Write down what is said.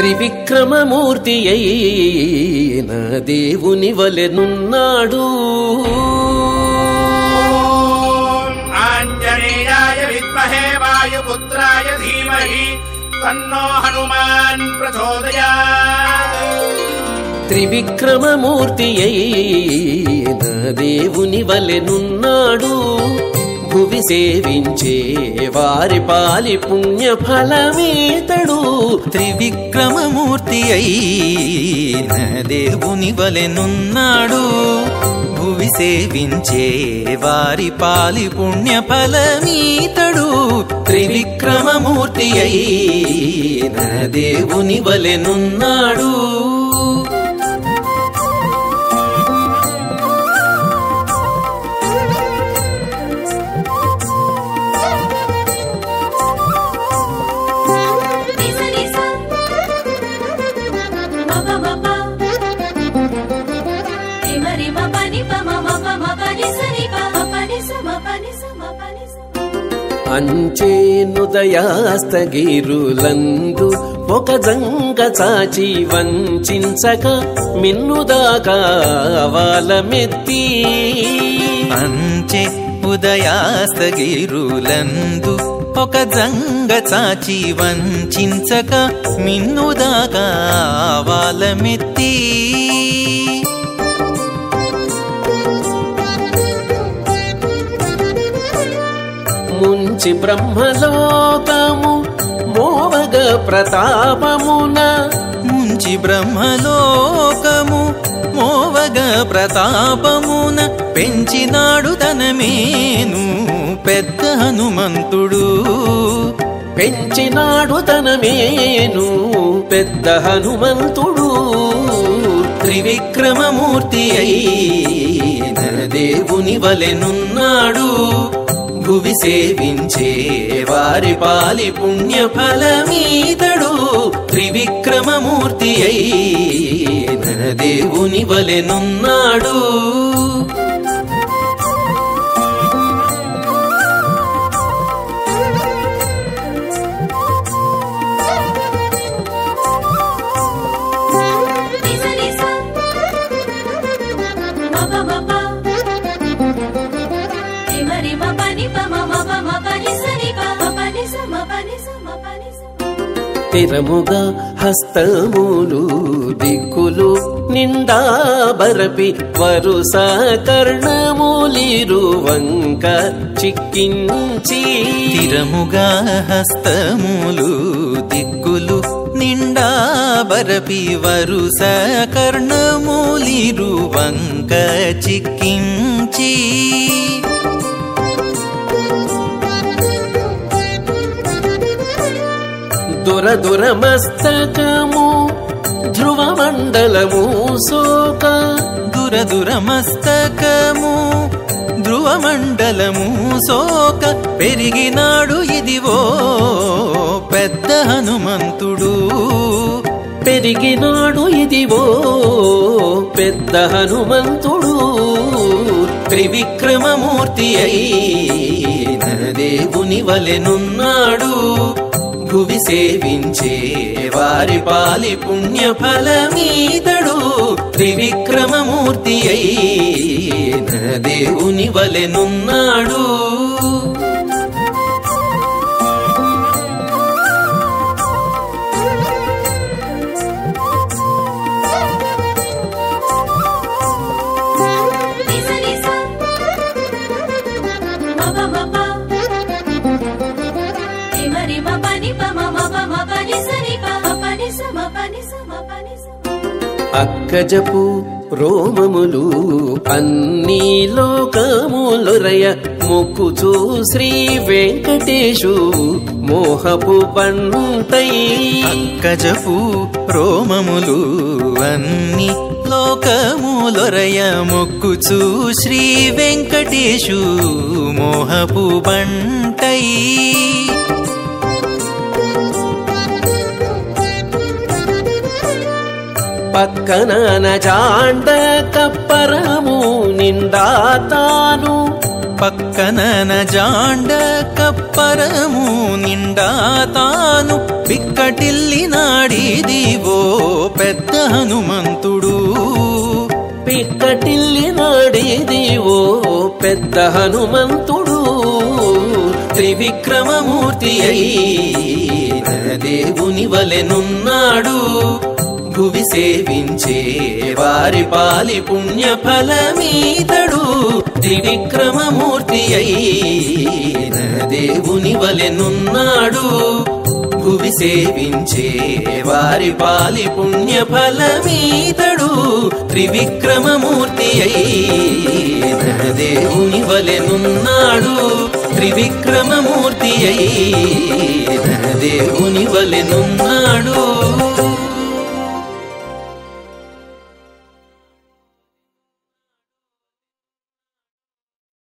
త్రివిక్రమమూర్తి అయిన దేవుని వలెనున్నాడు ఆంజనేయాయ విద్మహే వాయుపుత్రాయ ధీమహి తన్నో హనుమాన్ ప్రచోదయాత్ త్రివిక్రమమూర్తి అయిన దేవుని వలెనున్నాడు భువి సేవించే వారి పాలి పుణ్య ఫలమేతడు త్రివిక్రమమూర్తి అయిన దేవుని వలెనున్నాడు భువి సేవించే వారి పాలి పుణ్య ఫలమీతడు త్రివిక్రమమూర్తి అయిన దేవుని వలెనున్నాడు నిస నిస మప మప రిమ రిమ పని ప మమ ప మప నిస ని ప మప నిస మప నిస మప నిస అంచేనుదయాస్తగిరులందు ఒక జంగ చాచి వంచక మిన్నుదాకా వాలమెత్తి అంచె ఉదయాస్తగిరులందు ఒక జంగ చాచి వంచక మిన్నుదాకా వాలమెత్తి ముంచి బ్రహ్మలోకము మోవగ ప్రతాపమున ముంచి బ్రహ్మలోకము మోవగ ప్రతాపమున పెంచినాడు తనమేను పెద్ద హనుమంతుడు పెంచినాడు తనమేను పెద్ద హనుమంతుడు త్రివిక్రమమూర్తి అయిన దేవుని వలెనున్నాడు భువి సేవించే వారి పాలి పుణ్య ఫలమీతడు త్రివిక్రమమూర్తి అయిన దేవుని వలెనున్నాడు నిస నిస మప మప రిమ రిమ పని ప మమ ప మప నిస ని ప మప నిస మప నిస మప నిస స్థిరముగా హస్తములు దిక్కులు నిండా బరపి వరుస కర్ణములిరువంక చిక్కించి స్థిరముగా హస్తములు దిక్కులు నిండా బరపి వరుస కర్ణములిరు వంక చిక్కించి దుర దురమస్తకము ధ్రువ మండలము సోక దురదుర మస్తకము ధ్రువమండలము సోక పెరిగినాడు ఇదివో పెద్ద హనుమంతుడు పెరిగినాడు ఇదివో పెద్ద హనుమంతుడు త్రివిక్రమమూర్తి అయిన దేవుని వలెనున్నాడు భువి సేవించే వారి పాలి పుణ్య ఫలమీతడు త్రివిక్రమమూర్తి అయిన దేవుని వలెనున్నాడు నిస నిస మప మప రిమ రిమ పని ప మమ ప మప నిస ని ప మప నిస మప నిస మప నిస అక్కజపు రోమములు అన్ని లోకములొరయ మొక్కుచూ శ్రీ వెంకటేశు మోహపు పంటై అక్కజపు రోమములు అన్ని లోకములొరయ మొక్కుచు శ్రీ వెంకటేశు మోహపు బంటై పక్కన జాండ కప్పరము నిండా తాను పక్కన జాండ కప్పరము నిండా తాను పిక్కటి పిక్కటిల్లినాడిదివో పెద్ద హనుమంతుడు పిక్కటిల్లి నాడేదివో పెద్ద హనుమంతుడు త్రివిక్రమమూర్తి అయిన దేవుని వలెనున్నాడు భువి సేవించే వారి పాలి పుణ్య ఫలమీతడు త్రివిక్రమమూర్తి అయిన దేవుని వలెనున్నాడు భువి సేవించే వారి పాలి పుణ్య ఫలమీతడు త్రివిక్రమమూర్తి అయిన దేవుని వలెనున్నాడు త్రివిక్రమమూర్తి అయిన దేవుని వలెనున్నాడు